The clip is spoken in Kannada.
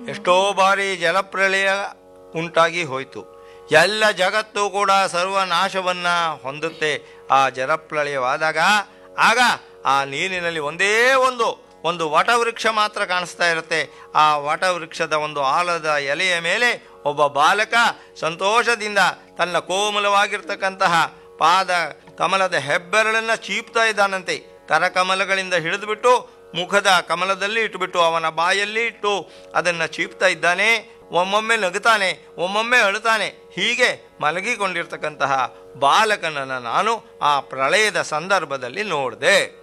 ಎಷ್ಟೋ ಬಾರಿ ಜಲಪ್ರಳಯ ಉಂಟಾಗಿ ಹೋಯಿತು ಎಲ್ಲ ಜಗತ್ತು ಕೂಡ ಸರ್ವನಾಶವನ್ನ ಹೊಂದುತ್ತೆ ಆ ಜಲಪ್ರಳಯವಾದಾಗ ಆಗ ಆ ನೀರಿನಲ್ಲಿ ಒಂದೇ ಒಂದು ಒಂದು ವಟವೃಕ್ಷ ಮಾತ್ರ ಕಾಣಿಸ್ತಾ ಇರುತ್ತೆ ಆ ವಟವೃಕ್ಷದ ಒಂದು ಆಲದ ಎಲೆಯ ಮೇಲೆ ಒಬ್ಬ ಬಾಲಕ ಸಂತೋಷದಿಂದ ತನ್ನ ಕೋಮಲವಾಗಿರ್ತಕ್ಕಂತಹ ಪಾದ ಕಮಲದ ಹೆಬ್ಬೆರಳನ್ನ ಚೀಪ್ತಾ ಇದ್ದಾನಂತೆ ಕರಕಮಲಗಳಿಂದ ಹಿಡಿದುಬಿಟ್ಟು ಮುಖದ ಕಮಲದಲ್ಲಿ ಇಟ್ಟುಬಿಟ್ಟು ಅವನ ಬಾಯಲ್ಲಿ ಇಟ್ಟು ಅದನ್ನು ಚೀಪ್ತಾ ಇದ್ದಾನೆ ಒಮ್ಮೊಮ್ಮೆ ನಗುತ್ತಾನೆ ಒಮ್ಮೊಮ್ಮೆ ಅಳುತ್ತಾನೆ ಹೀಗೆ ಮಲಗಿಕೊಂಡಿರ್ತಕ್ಕಂತಹ ಬಾಲಕನನ್ನು ನಾನು ಆ ಪ್ರಳಯದ ಸಂದರ್ಭದಲ್ಲಿ ನೋಡಿದೆ